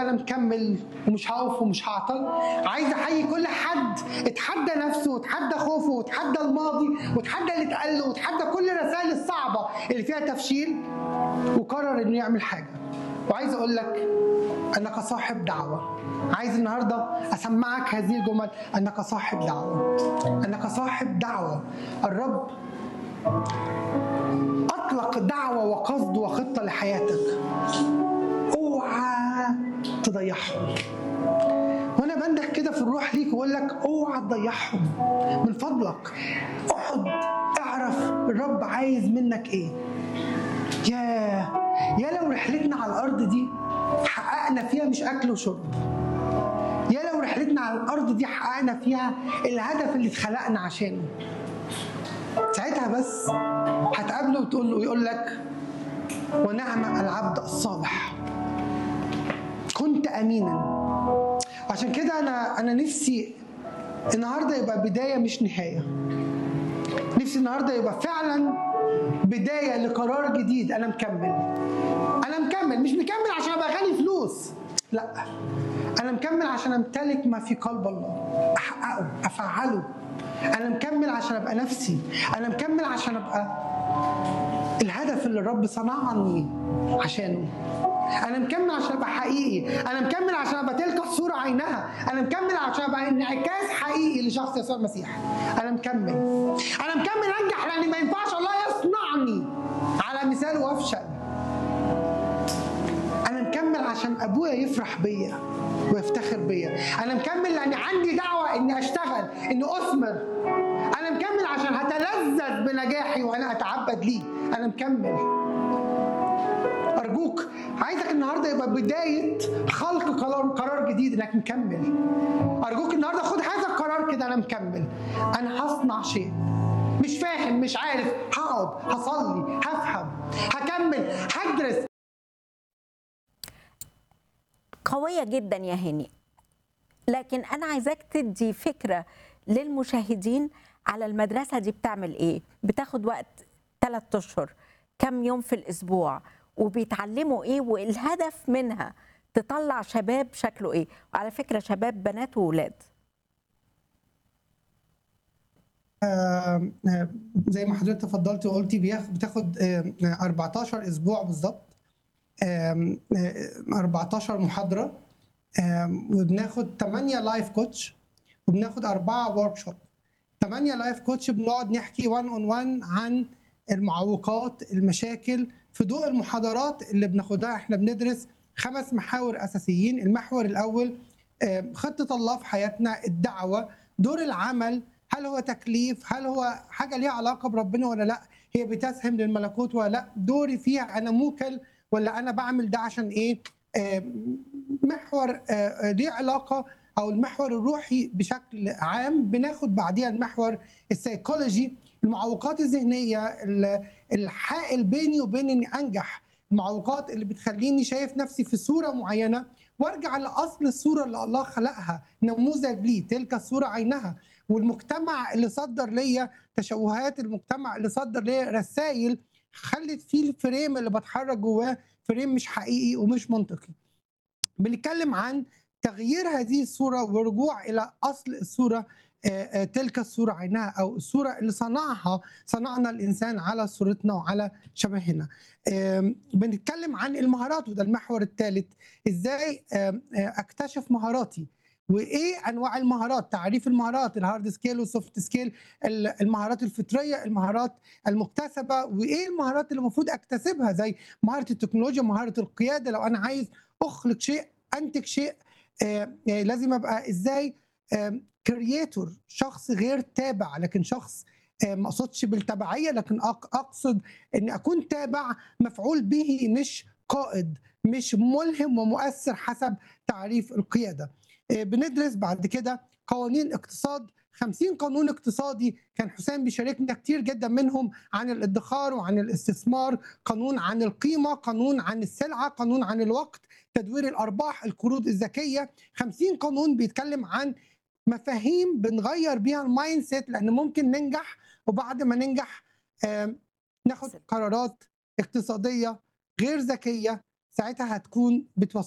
انا مكمل ومش هقف ومش هعطل عايز احيي كل حد اتحدى نفسه وتحدى خوفه وتحدى الماضي وتحدى اللي اتقال له وتحدى كل الرسائل الصعبه اللي فيها تفشيل وقرر انه يعمل حاجه وعايز اقول لك انك صاحب دعوه عايز النهارده اسمعك هذه الجمل انك صاحب دعوه انك صاحب دعوه الرب اطلق دعوه وقصد وخطه لحياتك اوعى تضيعهم وانا بنده كده في الروح ليك واقول لك اوعى تضيعهم من فضلك اقعد اعرف الرب عايز منك ايه يا يا لو رحلتنا على الارض دي حققنا فيها مش اكل وشرب يا لو رحلتنا على الارض دي حققنا فيها الهدف اللي اتخلقنا عشانه ساعتها بس هتقابله وتقول له يقول لك ونعم العبد الصالح كنت امينا وعشان كده انا انا نفسي النهارده يبقى بدايه مش نهايه نفسي النهارده يبقى فعلا بدايه لقرار جديد انا مكمل انا مكمل مش مكمل عشان ابقى غني فلوس لا انا مكمل عشان امتلك ما في قلب الله احققه افعله انا مكمل عشان ابقى نفسي انا مكمل عشان ابقى الهدف اللي الرب صنعني عشانه انا مكمل عشان ابقى حقيقي انا مكمل عشان ابقى تلك الصوره عينها انا مكمل عشان ابقى انعكاس حقيقي لشخص يسوع المسيح انا مكمل انا مكمل انجح لان ما ينفعش الله يصنعني على مثاله وافشل انا مكمل عشان ابويا يفرح بيا ويفتخر بيا انا مكمل لان عندي دعوه اني اشتغل اني اثمر انا مكمل عشان هتلذذ بنجاحي وانا اتعبد ليه انا مكمل ارجوك عايزك النهارده يبقى بدايه خلق قرار قرار جديد انك مكمل ارجوك النهارده خد هذا القرار كده انا مكمل انا هصنع شيء مش فاهم مش عارف هقعد هصلي هفهم هكمل هدرس قوية جدا يا هاني لكن أنا عايزاك تدي فكرة للمشاهدين على المدرسة دي بتعمل إيه بتاخد وقت ثلاثة أشهر كم يوم في الأسبوع وبيتعلموا إيه والهدف منها تطلع شباب شكله إيه وعلى فكرة شباب بنات وولاد آه، آه، زي ما حضرتك تفضلت وقلتي بياخد بتاخد آه، آه، 14 اسبوع بالظبط آم، آه، 14 محاضره آم، وبناخد 8 لايف كوتش وبناخد أربعة ورك شوب 8 لايف كوتش بنقعد نحكي 1 اون 1 عن المعوقات المشاكل في ضوء المحاضرات اللي بناخدها احنا بندرس خمس محاور اساسيين المحور الاول آم، خطه الله في حياتنا الدعوه دور العمل هل هو تكليف هل هو حاجه ليها علاقه بربنا ولا لا هي بتسهم للملكوت ولا لا دوري فيها انا موكل ولا انا بعمل ده عشان ايه آم، محور آه، آه، ليه علاقه او المحور الروحي بشكل عام بناخد بعديها المحور السيكولوجي المعوقات الذهنيه ال- الحائل بيني وبين اني انجح المعوقات اللي بتخليني شايف نفسي في صوره معينه وارجع لاصل الصوره اللي الله خلقها نموذج لي تلك الصوره عينها والمجتمع اللي صدر ليا تشوهات المجتمع اللي صدر ليا رسائل خلت فيه الفريم اللي بتحرك جواه فريم مش حقيقي ومش منطقي بنتكلم عن تغيير هذه الصورة ورجوع إلى أصل الصورة آه، آه، تلك الصورة عينها أو الصورة اللي صنعها صنعنا الإنسان على صورتنا وعلى شبهنا آم، بنتكلم عن المهارات وده المحور الثالث إزاي آم، آه، أكتشف مهاراتي وايه انواع المهارات تعريف المهارات الهارد سكيل والسوفت سكيل ال- المهارات الفطريه المهارات المكتسبه وايه المهارات اللي المفروض اكتسبها زي مهاره التكنولوجيا مهاره القياده لو انا عايز اخلق شيء انتج شيء آه، آه، لازم ابقى ازاي كرييتور شخص غير تابع لكن شخص آه، ما اقصدش بالتبعيه لكن أق- اقصد ان اكون تابع مفعول به مش قائد مش ملهم ومؤثر حسب تعريف القياده آه، بندرس بعد كده قوانين اقتصاد 50 قانون اقتصادي كان حسام بيشاركنا كتير جدا منهم عن الادخار وعن الاستثمار قانون عن القيمة قانون عن السلعة قانون عن الوقت تدوير الأرباح القروض الذكية 50 قانون بيتكلم عن مفاهيم بنغير بيها المايند سيت لأن ممكن ننجح وبعد ما ننجح آم، ناخد قرارات اقتصادية غير ذكية ساعتها هتكون بتوصل